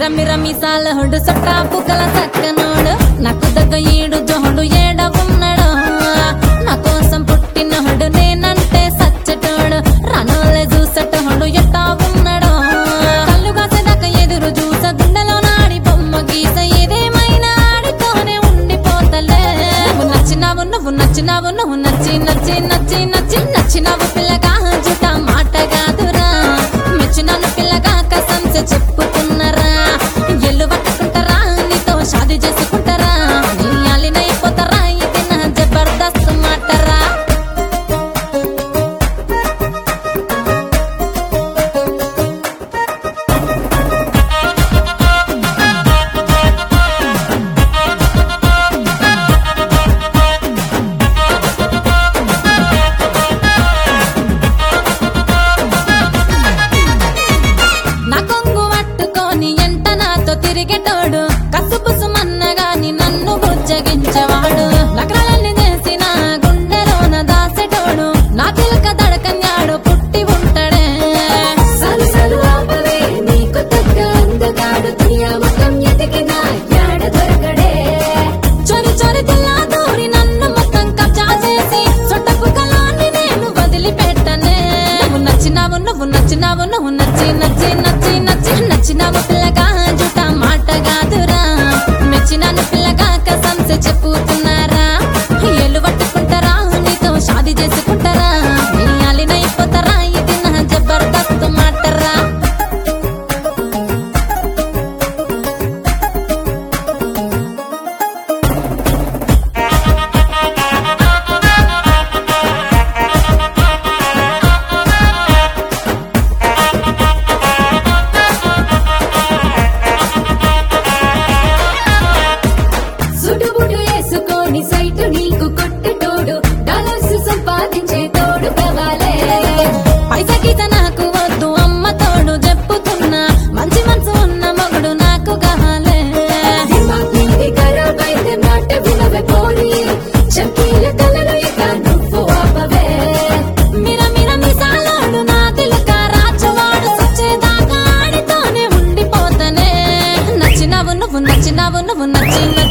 మిర మిర మిసాలహుడు సొట్టా పుకల సక్కనోడు నాకు దగ్గ ఈడు జోడు ఏడ ఉన్నాడు నా కోసం పుట్టినోడు నేనంటే సచ్చటోడు రానోలే చూసటోడు ఎట్టా ఉన్నాడు కళ్ళు కాసేదాకా ఎదురు చూస గుండెలో నాడి బొమ్మ గీస ఏదేమైనా ఆడితోనే ఉండిపోతలే నువ్వు నచ్చినావు నువ్వు నచ్చినావు నువ్వు నచ్చి నచ్చి నచ్చి నచ్చి నచ్చినావు పిల్లగా జుట మాట కాదురా మెచ్చినాను పిల్లగా కసంస చెప్పుకున్నారా ఎల్లు పట్టుకుంటారా నీతో షాది చేసుకుంటారా నీ అలినైపోతారా ఇది నా జబర్దస్త్ మాటరా నా కొంగు పట్టుకొని ఎంట నాతో తిరిగేటోడు కసుపుసు మన్నగాని నన్ను బుజ్జగించేవాడు నగరాలన్నీ చేసిన గుండెలోన దాసెటోడు నా తిలక దడకన్యాడు పుట్టి ఉంటాడే సలు సలు ఆపవే నీకు తగ్గ అందగాడు దునియా మొత్తం ఎదిగినా యాడ దొరకడే చొరి చొరి తెల్లా దూరి నన్ను మొత్తం కబ్జా చేసి సొట్టపు కలాన్ని నేను వదిలిపెట్టనే నువ్వు నచ్చినావు నువ్వు నచ్చినావు నువ్వు నచ్చి నచ్చి నచ్చి నచ్చి నచ్చినావు పిల్లగా జుట మాట కాదురా మెచ్చినాను పిల్లగా కసంస చెప్పుతున్నారా ఏళ్ళు పట్టుకుంటారా నీతో షాది చేసుకుంటారా నీ అలినైపోతారా ఇది నా జబర్దస్త్ మాటరా సుడుబుడు వేసుకొని సైటు నీకు కొట్టేటోడు డాలర్స్ సంపాదించే తోడు కావాలే పైసా గీత నాకు వద్దు అమ్మ తోడు చెప్పుతున్నా మంచి మనసు ఉన్న మగుడు నాకు కాలే దిమాగ్ నిండి ఖరాబ్ అయితే మాట వినవే పోరి చంకీల కలలు ఇక నువ్వు ఆపవే మిర మిర మిసాలాడు నా తిలక రాచవాడు సచ్చేదాకా ఆడితోనే ఉండిపోతనే నచ్చినావు నువ్వు నచ్చినావు నువ్వు నచ్చి నచ్చి